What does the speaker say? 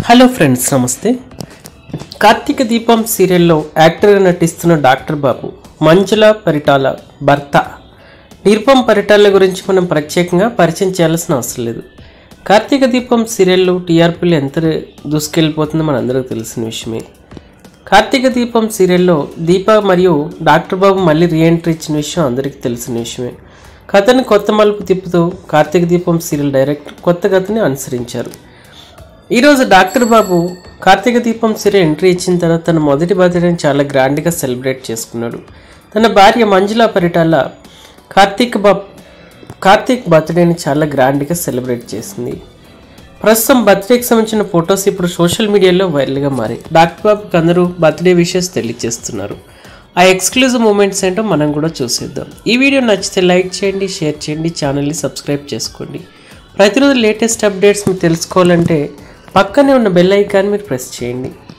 hello friends నమస్తే కార్తీక దీపం సీరియల్లో యాక్టర్గా నటిస్తున్న డాక్టర్ బాబు మంజుల పరిటాల భర్త నిర్పం పరిటాల గురించి మనం ప్రత్యేకంగా పరిచయం చేయాల్సిన అవసరం లేదు కార్తీక దీపం సీరియల్లో టీఆర్పీలు ఎంత దూసుకెళ్ళిపోతుందో మనందరికీ తెలిసిన విషయమే కార్తీక దీపం సీరియల్లో దీప మరియు డాక్టర్ బాబు మళ్ళీ రీఎంట్రీ ఇచ్చిన విషయం అందరికీ తెలిసిన విషయమే కథని కొత్త మలుపు తిప్పుతూ కార్తీక దీపం సీరియల్ డైరెక్టర్ కొత్త కథని అనుసరించారు ఈరోజు డాక్టర్ బాబు కార్తీక దీపం సీరియల్ ఎంట్రీ ఇచ్చిన తర్వాత తన మొదటి బర్త్డేని చాలా గ్రాండ్గా సెలబ్రేట్ చేసుకున్నాడు తన భార్య మంజుల పరిటాల కార్తీక్ బాబు కార్తీక్ బర్త్డేని చాలా గ్రాండ్గా సెలబ్రేట్ చేసింది ప్రస్తుతం బర్త్డేకి సంబంధించిన ఫొటోస్ ఇప్పుడు సోషల్ మీడియాలో వైరల్గా మారాయి డాక్టర్ బాబుకి అందరూ బర్త్డే విషెస్ తెలియజేస్తున్నారు ఆ ఎక్స్క్లూజివ్ మూమెంట్స్ ఏంటో మనం కూడా చూసేద్దాం ఈ వీడియో నచ్చితే లైక్ చేయండి షేర్ చేయండి ఛానల్ని సబ్స్క్రైబ్ చేసుకోండి ప్రతిరోజు లేటెస్ట్ అప్డేట్స్ మీరు తెలుసుకోవాలంటే పక్కనే ఉన్న బెల్ ఐకాన్ మీరు ప్రెస్ చేయండి